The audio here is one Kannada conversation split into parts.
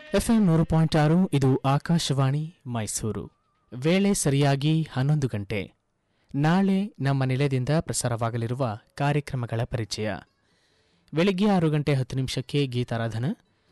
ಎಫ್ಎಂ ನೂರು ಪಾಯಿಂಟ್ ಆರು ಇದು ಆಕಾಶವಾಣಿ ಮೈಸೂರು ವೇಳೆ ಸರಿಯಾಗಿ ಹನ್ನೊಂದು ಗಂಟೆ ನಾಳೆ ನಮ್ಮ ನಿಲಯದಿಂದ ಪ್ರಸಾರವಾಗಲಿರುವ ಕಾರ್ಯಕ್ರಮಗಳ ಪರಿಚಯ ಬೆಳಿಗ್ಗೆ ಆರು ಗಂಟೆ ಹತ್ತು ನಿಮಿಷಕ್ಕೆ ಗೀತಾರಾಧನ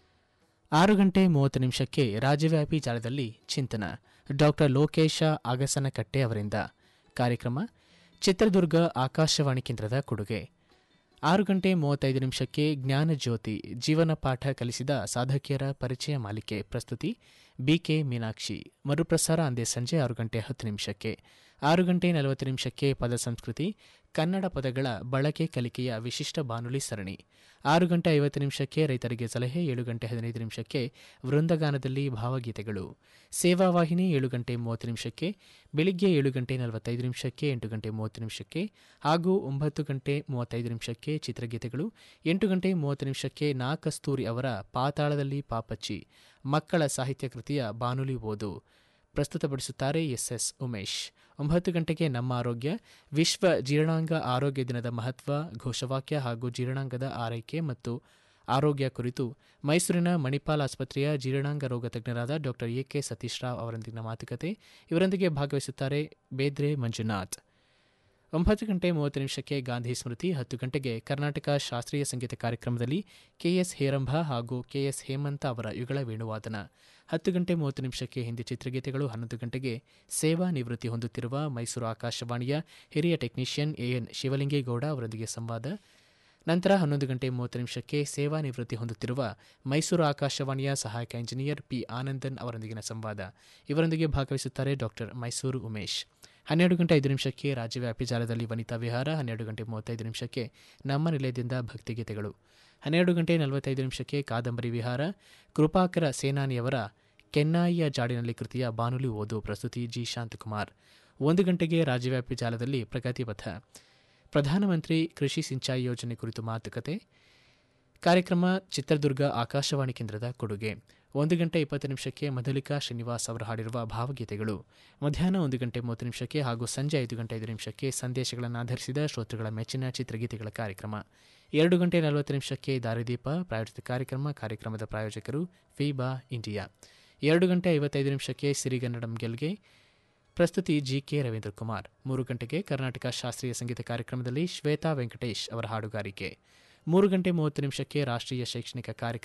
ಆರು ಗಂಟೆ ಮೂವತ್ತು ನಿಮಿಷಕ್ಕೆ ರಾಜ್ಯವ್ಯಾಪಿ ಜಾಲದಲ್ಲಿ ಚಿಂತನ ಡಾಕ್ಟರ್ ಲೋಕೇಶ ಅಗಸನಕಟ್ಟೆ ಅವರಿಂದ ಕಾರ್ಯಕ್ರಮ ಚಿತ್ರದುರ್ಗ ಆಕಾಶವಾಣಿ ಕೇಂದ್ರದ ಕೊಡುಗೆ ಆರು ಗಂಟೆ ಮೂವತ್ತೈದು ನಿಮಿಷಕ್ಕೆ ಜ್ಞಾನ ಜ್ಯೋತಿ ಜೀವನ ಪಾಠ ಕಲಿಸಿದ ಸಾಧಕಿಯರ ಪರಿಚಯ ಮಾಲಿಕೆ ಪ್ರಸ್ತುತಿ ಬಿಕೆ ಮೀನಾಕ್ಷಿ ಮರುಪ್ರಸಾರ ಅಂದೇ ಸಂಜೆ ಆರು ಗಂಟೆ ಹತ್ತು ನಿಮಿಷಕ್ಕೆ ಆರು ಗಂಟೆ ನಲವತ್ತು ನಿಮಿಷಕ್ಕೆ ಪದ ಸಂಸ್ಕೃತಿ ಕನ್ನಡ ಪದಗಳ ಬಳಕೆ ಕಲಿಕೆಯ ವಿಶಿಷ್ಟ ಬಾನುಲಿ ಸರಣಿ ಆರು ಗಂಟೆ ಐವತ್ತು ನಿಮಿಷಕ್ಕೆ ರೈತರಿಗೆ ಸಲಹೆ ಏಳು ಗಂಟೆ ಹದಿನೈದು ನಿಮಿಷಕ್ಕೆ ವೃಂದಗಾನದಲ್ಲಿ ಭಾವಗೀತೆಗಳು ಸೇವಾ ವಾಹಿನಿ ಏಳು ಗಂಟೆ ಮೂವತ್ತು ನಿಮಿಷಕ್ಕೆ ಬೆಳಿಗ್ಗೆ ಏಳು ಗಂಟೆ ನಲವತ್ತೈದು ನಿಮಿಷಕ್ಕೆ ಎಂಟು ಗಂಟೆ ಮೂವತ್ತು ನಿಮಿಷಕ್ಕೆ ಹಾಗೂ ಒಂಬತ್ತು ಗಂಟೆ ಮೂವತ್ತೈದು ನಿಮಿಷಕ್ಕೆ ಚಿತ್ರಗೀತೆಗಳು ಎಂಟು ಗಂಟೆ ಮೂವತ್ತು ನಿಮಿಷಕ್ಕೆ ನಾ ಕಸ್ತೂರಿ ಅವರ ಪಾತಾಳದಲ್ಲಿ ಪಾಪಚ್ಚಿ ಮಕ್ಕಳ ಸಾಹಿತ್ಯ ಕೃತಿಯ ಬಾನುಲಿ ಓದು ಪ್ರಸ್ತುತಪಡಿಸುತ್ತಾರೆ ಎಸ್ಎಸ್ ಉಮೇಶ್ ಒಂಬತ್ತು ಗಂಟೆಗೆ ನಮ್ಮ ಆರೋಗ್ಯ ವಿಶ್ವ ಜೀರ್ಣಾಂಗ ಆರೋಗ್ಯ ದಿನದ ಮಹತ್ವ ಘೋಷವಾಕ್ಯ ಹಾಗೂ ಜೀರ್ಣಾಂಗದ ಆರೈಕೆ ಮತ್ತು ಆರೋಗ್ಯ ಕುರಿತು ಮೈಸೂರಿನ ಮಣಿಪಾಲ್ ಆಸ್ಪತ್ರೆಯ ಜೀರ್ಣಾಂಗ ರೋಗ ತಜ್ಞರಾದ doctor A K Satish Rao ಅವರೊಂದಿಗಿನ ಮಾತುಕತೆ ಇವರೊಂದಿಗೆ ಭಾಗವಹಿಸುತ್ತಾರೆ ಬೇದ್ರೆ ಮಂಜುನಾಥ್ ಒಂಬತ್ತು ಗಂಟೆ ಮೂವತ್ತು ನಿಮಿಷಕ್ಕೆ ಗಾಂಧಿ ಸ್ಮೃತಿ ಹತ್ತು ಗಂಟೆಗೆ ಕರ್ನಾಟಕ ಶಾಸ್ತ್ರೀಯ ಸಂಗೀತ ಕಾರ್ಯಕ್ರಮದಲ್ಲಿ ಕೆಎಸ್ ಹೇರಂಭ ಹಾಗೂ ಕೆಎಸ್ ಹೇಮಂತ ಅವರ ಯುಗಳ ವೇಣುವಾದನ ಹತ್ತು ಗಂಟೆ ಮೂವತ್ತು ನಿಮಿಷಕ್ಕೆ ಹಿಂದಿ ಚಿತ್ರಗೀತೆಗಳು ಹನ್ನೊಂದು ಗಂಟೆಗೆ ಸೇವಾ ನಿವೃತ್ತಿ ಹೊಂದುತ್ತಿರುವ ಮೈಸೂರು ಆಕಾಶವಾಣಿಯ ಹಿರಿಯ ಟೆಕ್ನಿಷಿಯನ್ ಎಎನ್ ಶಿವಲಿಂಗೇಗೌಡ ಅವರೊಂದಿಗೆ ಸಂವಾದ ನಂತರ ಹನ್ನೊಂದು ಗಂಟೆ ಮೂವತ್ತು ನಿಮಿಷಕ್ಕೆ ಸೇವಾ ನಿವೃತ್ತಿ ಹೊಂದುತ್ತಿರುವ ಮೈಸೂರು ಆಕಾಶವಾಣಿಯ ಸಹಾಯಕ ಇಂಜಿನಿಯರ್ ಪಿ ಆನಂದನ್ ಅವರೊಂದಿಗಿನ ಸಂವಾದ ಇವರೊಂದಿಗೆ ಭಾಗವಹಿಸುತ್ತಾರೆ ಡಾಕ್ಟರ್ ಮೈಸೂರು ಉಮೇಶ್ ಹನ್ನೆರಡು ಗಂಟೆ ಐದು ನಿಮಿಷಕ್ಕೆ ರಾಜ್ಯವ್ಯಾಪಿ ಜಾಲದಲ್ಲಿ ವನಿತಾ ವಿಹಾರ ಹನ್ನೆರಡು ಗಂಟೆ ಮೂವತ್ತೈದು ನಿಮಿಷಕ್ಕೆ ನಮ್ಮ ನಿಲಯದಿಂದ ಭಕ್ತಿಗೀತೆಗಳು ಹನ್ನೆರಡು ಗಂಟೆ ನಲವತ್ತೈದು ನಿಮಿಷಕ್ಕೆ ಕಾದಂಬರಿ ವಿಹಾರ ಕೃಪಾಕರ ಸೇನಾನಿಯವರ ಕೆನ್ನಾಯಿಯ ಜಾಡಿನಲ್ಲಿ ಕೃತಿಯ ಬಾನುಲಿ ಓದು ಪ್ರಸ್ತುತಿ ಜಿ ಶಾಂತಕುಮಾರ್ ಒಂದು ಗಂಟೆಗೆ ರಾಜ್ಯವ್ಯಾಪಿ ಜಾಲದಲ್ಲಿ ಪ್ರಗತಿಪಥ ಪ್ರಧಾನಮಂತ್ರಿ ಕೃಷಿ ಸಿಂಚಾಯಿ ಯೋಜನೆ ಕುರಿತು ಮಾತುಕತೆ ಕಾರ್ಯಕ್ರಮ ಚಿತ್ರದುರ್ಗ ಆಕಾಶವಾಣಿ ಕೇಂದ್ರದ ಕೊಡುಗೆ ಒಂದು ಗಂಟೆ ಇಪ್ಪತ್ತು ನಿಮಿಷಕ್ಕೆ ಮಧುಲಿಕಾ ಶ್ರೀನಿವಾಸ್ ಅವರು ಹಾಡಿರುವ ಭಾವಗೀತೆಗಳು ಮಧ್ಯಾಹ್ನ ಒಂದು ಗಂಟೆ ಮೂವತ್ತು ನಿಮಿಷಕ್ಕೆ ಹಾಗೂ ಸಂಜೆ ಐದು ಗಂಟೆ ಐದು ನಿಮಿಷಕ್ಕೆ ಸಂದೇಶಗಳನ್ನು ಆಧರಿಸಿದ ಶ್ರೋತೃಗಳ ಮೆಚ್ಚಿನ ಚಿತ್ರಗೀತೆಗಳ ಕಾರ್ಯಕ್ರಮ ಎರಡು ಗಂಟೆ ನಲವತ್ತು ನಿಮಿಷಕ್ಕೆ ದಾರಿದೀಪ ಪ್ರಾಯೋಜಿತ ಕಾರ್ಯಕ್ರಮ ಕಾರ್ಯಕ್ರಮದ ಪ್ರಾಯೋಜಕರು ಫೀಬಾ ಇಂಡಿಯಾ ಎರಡು ಗಂಟೆ ಐವತ್ತೈದು ನಿಮಿಷಕ್ಕೆ ಸಿರಿಗನ್ನಡಂ ಗೆಲ್ಗೆ ಪ್ರಸ್ತುತಿ ಜಿ ಕೆ ರವೀಂದ್ರ ಕುಮಾರ್ ಮೂರು ಗಂಟೆಗೆ ಕರ್ನಾಟಕ ಶಾಸ್ತ್ರೀಯ ಸಂಗೀತ ಕಾರ್ಯಕ್ರಮದಲ್ಲಿ ಶ್ವೇತಾ ವೆಂಕಟೇಶ್ ಅವರ ಹಾಡುಗಾರಿಕೆ ಮೂರು ಗಂಟೆ ಮೂವತ್ತು ನಿಮಿಷಕ್ಕೆ ರಾಷ್ಟ್ರೀಯ ಶೈಕ್ಷಣಿಕ ಕಾರ್ಯಕ್ರಮ